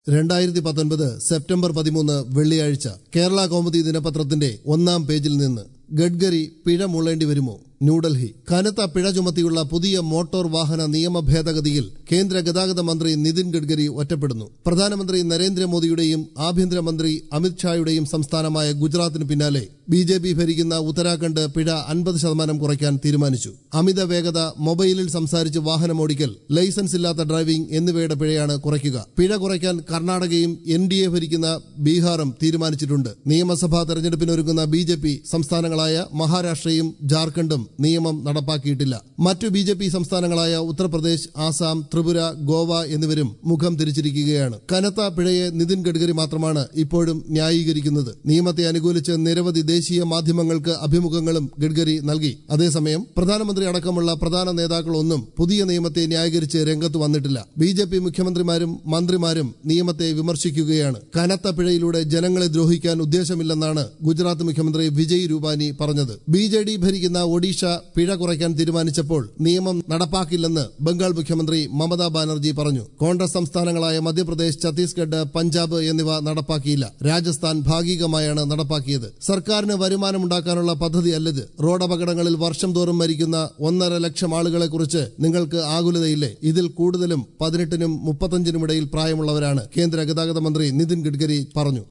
രണ്ടായിരത്തി പത്തൊൻപത് സെപ്റ്റംബർ പതിമൂന്ന് വെള്ളിയാഴ്ച കേരള കൗമുദി ദിനപത്രത്തിന്റെ ഒന്നാം പേജിൽ നിന്ന് ഗഡ്കരി പിഴ മുള്ളേണ്ടി വരുമോ ന്യൂഡൽഹി കനത്ത പിഴ ചുമത്തിയുള്ള പുതിയ മോട്ടോർ വാഹന നിയമ ഭേദഗതിയിൽ കേന്ദ്ര ഗതാഗത മന്ത്രി നിതിൻ ഗഡ്കരി ഒറ്റപ്പെടുന്നു പ്രധാനമന്ത്രി നരേന്ദ്രമോദിയുടെയും ആഭ്യന്തരമന്ത്രി അമിത്ഷായുടെയും സംസ്ഥാനമായ ഗുജറാത്തിന് പിന്നാലെ ബി ജെ പി ഭരിക്കുന്ന ഉത്തരാഖണ്ഡ് പിഴ അൻപത് ശതമാനം കുറയ്ക്കാൻ തീരുമാനിച്ചു അമിത വേഗത മൊബൈലിൽ സംസാരിച്ച് വാഹനമോടിക്കൽ ലൈസൻസ് ഇല്ലാത്ത ഡ്രൈവിംഗ് എന്നിവയുടെ പിഴയാണ് കുറയ്ക്കുക പിഴ കുറയ്ക്കാൻ കർണാടകയും എൻ ഡി എ ഭരിക്കുന്ന ബീഹാറും തീരുമാനിച്ചിട്ടുണ്ട് നിയമസഭാ തെരഞ്ഞെടുപ്പിനൊരുങ്ങുന്ന ബി ജെ പി സംസ്ഥാനങ്ങളായ മഹാരാഷ്ട്രയും ജാർഖണ്ഡും നിയമം നടപ്പാക്കിയിട്ടില്ല മറ്റു ബി ജെ പി സംസ്ഥാനങ്ങളായ ഉത്തർപ്രദേശ് ആസാം ത്രിപുര ഗോവ എന്നിവരും മുഖം തിരിച്ചിരിക്കുകയാണ് കനത്ത പിഴയെ നിതിൻ ഗഡ്കരി മാത്രമാണ് ഇപ്പോഴും ന്യായീകരിക്കുന്നത് നിയമത്തെ അനുകൂലിച്ച് നിരവധി ദേശീയ മാധ്യമങ്ങൾക്ക് അഭിമുഖങ്ങളും ഗഡ്കരി നൽകി അതേസമയം പ്രധാനമന്ത്രി അടക്കമുള്ള പ്രധാന നേതാക്കളൊന്നും പുതിയ നിയമത്തെ ന്യായീകരിച്ച് രംഗത്ത് വന്നിട്ടില്ല ബി ജെ പി മുഖ്യമന്ത്രിമാരും മന്ത്രിമാരും നിയമത്തെ വിമർശിക്കുകയാണ് കനത്ത പിഴയിലൂടെ ജനങ്ങളെ ദ്രോഹിക്കാൻ ഉദ്ദേശമില്ലെന്നാണ് ഗുജറാത്ത് മുഖ്യമന്ത്രി വിജയ് രൂപാനി പറഞ്ഞത് ബി ജെ ഡി ഭരിക്കുന്ന ഒഡീഷ പിഴ കുറയ്ക്കാൻ തീരുമാനിച്ചപ്പോൾ നിയമം നടപ്പാക്കില്ലെന്ന് ബംഗാൾ മുഖ്യമന്ത്രി മമതാ ബാനർജി പറഞ്ഞു കോൺഗ്രസ് സംസ്ഥാനങ്ങളായ മധ്യപ്രദേശ് ഛത്തീസ്ഗഡ് പഞ്ചാബ് എന്നിവ നടപ്പാക്കിയില്ല രാജസ്ഥാൻ ഭാഗികമായാണ് നടപ്പാക്കിയത് സർക്കാരിന് വരുമാനമുണ്ടാക്കാനുള്ള പദ്ധതിയല്ലത് റോഡ് അപകടങ്ങളിൽ വർഷം തോറും മരിക്കുന്ന ഒന്നര ലക്ഷം ആളുകളെ കുറിച്ച് നിങ്ങൾക്ക് ആകുലതയില്ലേ ഇതിൽ കൂടുതലും പതിനെട്ടിനും മുപ്പത്തഞ്ചിനും ഇടയിൽ പ്രായമുള്ളവരാണ് കേന്ദ്ര ഗതാഗത മന്ത്രി നിതിൻ ഗഡ്കരി പറഞ്ഞു